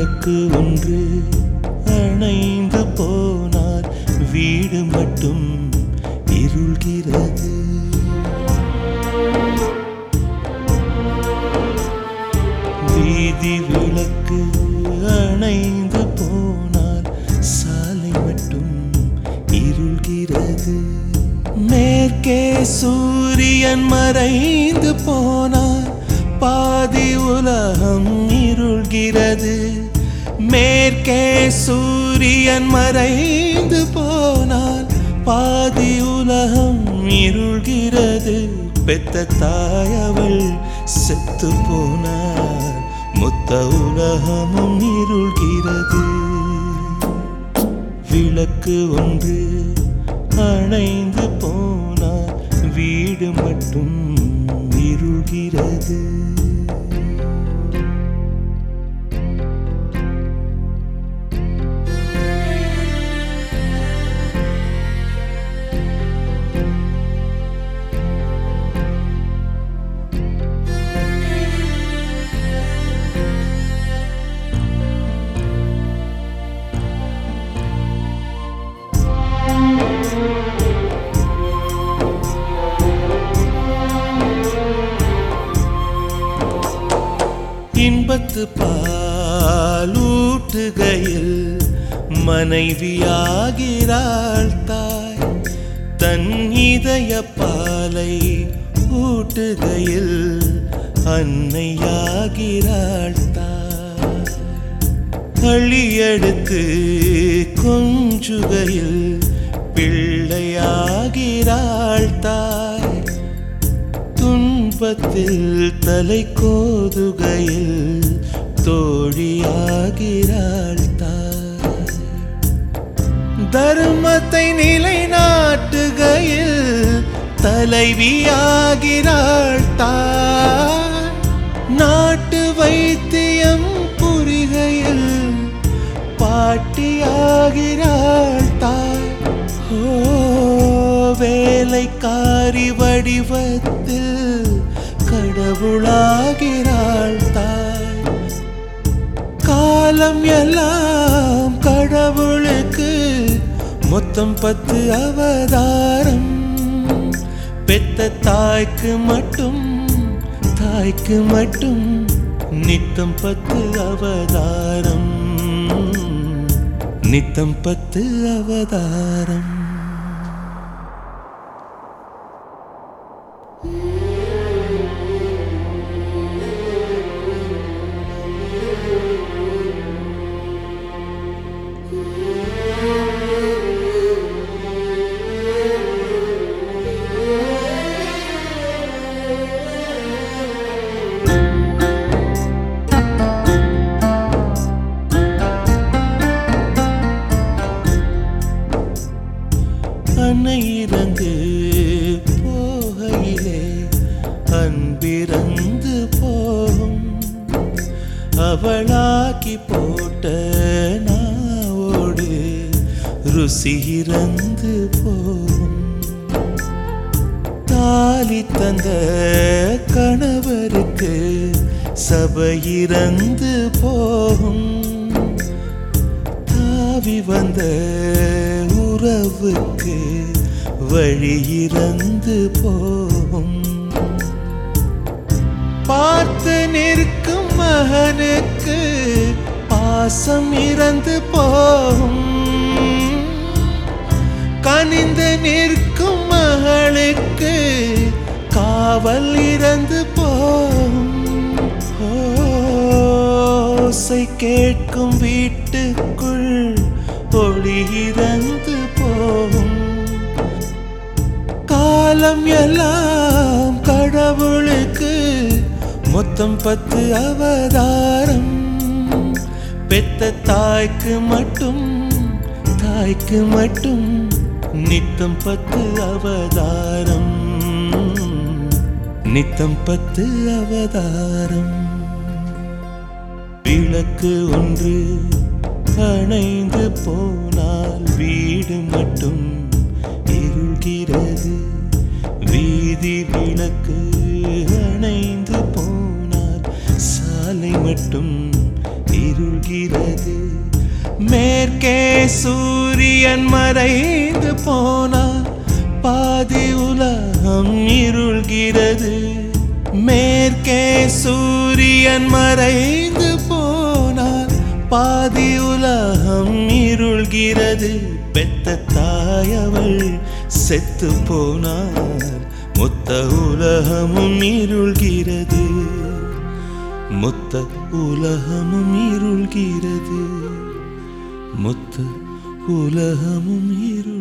விளக்கு ஒன்று அணைந்து போனால் வீடு மட்டும் இருள்கிறது வீதி விளக்கு அணைந்து போனால் சாலை மட்டும் இருள்கிறது மேற்கே சூரியன் மறைந்து போனால் பாதி உலகம் இருள்கிறது மேற்கே சூரியன் மறைந்து போனால் பாதி உலகம் இருள்கிறது பெத்த தாயவள் செத்து போனார் மொத்த உலகமும் இருள்கிறது விளக்கு ஒன்று அணைந்து போனால் வீடு மட்டும் இருள்கிறது இன்பத்து பாலூட்டுகையில் மனைவியாகிறாள் தாய் தன் இதய பாலை ஊட்டுகையில் அன்னையாகிறாள் தாய் அழியெடுத்து கொஞ்சுகையில் பிள்ளையாகிறாள் தாய் துன்பத்தில் தலை கோதுகையில் தோழியாகிறாள் தாய் தர்மத்தை நிலைநாட்டுகையில் தலைவியாகிறாள் தாய் நாட்டு வைத்தியம் புரிகையில் பாட்டியாகிறாள் தாய் ஓ வேலைக்காரி வடிவத்தில் கடவுளாகிறாள் தாய் காலம் எல்லாம் கடவுளுக்கு மொத்தம் பத்து அவதாரம் பெத்த தாய்க்கு மட்டும் தாய்க்கு மட்டும் நித்தம் பத்து அவதாரம் நித்தம் பத்து அவதாரம் அன்னை இறந்து போகையிலே அன்பிறந்து போகும் அவளாக்கி போட்ட நாவோடு ருசி இறந்து போகும் தாலி தந்த கணவருக்கு சபை இறந்து போகும் தாவி வந்த உறவுக்கு வழி இறந்து போகும் பார்த்து நிற்கும் மகனுக்கு பாசம் இறந்து போகும் கனிந்து நிற்கும் மகளுக்கு காவல் இறந்து போகும் ஓசை கேட்கும் வீட்டுக்குள் ஒளி இறந்து போகும் காலம் எல்லாம் கடவுளுக்கு மொத்தம் பத்து அவதாரம் பெத்த தாய்க்கு மட்டும் தாய்க்கு மட்டும் நித்தம் பத்து அவதாரம் நித்தம் பத்து அவதாரம் விளக்கு ஒன்று அணைந்து போனால் வீடு மட்டும் இருள்கிறது வீதி விளக்கு அணைந்து போனால் சாலை மட்டும் இருள்கிறது இருள்கிறது மேற்கே சூரியன் மறைந்து போனார் பாதி உலகம் இருள்கிறது மேற்கே சூரியன் மறைந்து போனார் பாதி உலகம் இருள்கிறது பெத்த தாயவள் செத்து போனார் மொத்த உலகமும் இருள்கிறது மொத்த உலகமும் இருள்கிறது மொத்த உலகமும் இருள்